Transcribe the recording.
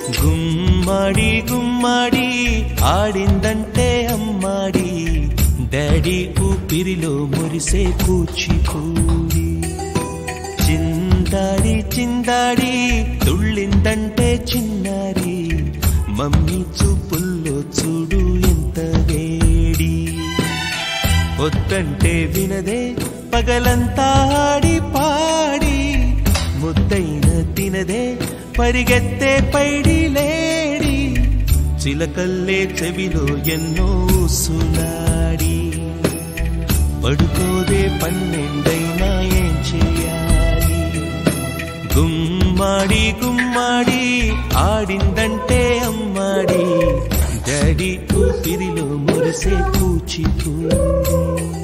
గుమ్మడి గుమ్మడి ఆడిందంటే అమ్మాడి daddy ఊపిరిలో మురిసే కూచిపూడి చిందాడి చిందాడి తుళ్ళిందంటే చిన్నారి మమ్మీ చూపుల్లో చూడు ఎంత వేడి వద్దంటే వినదే పగలంతా ఆడి పాడి ముద్దైన తినదే పరిగెత్తే పైడి లేడి చిలకల్లే చెవిలో ఎన్నో సులాడి పడుకోదే పన్నెండైనా ఏం చేయాలి గుమ్మాడి గుమ్మాడి ఆడిందంటే అమ్మాడి డాడీ ఊపిరిలో మురిసే కూచిపూడి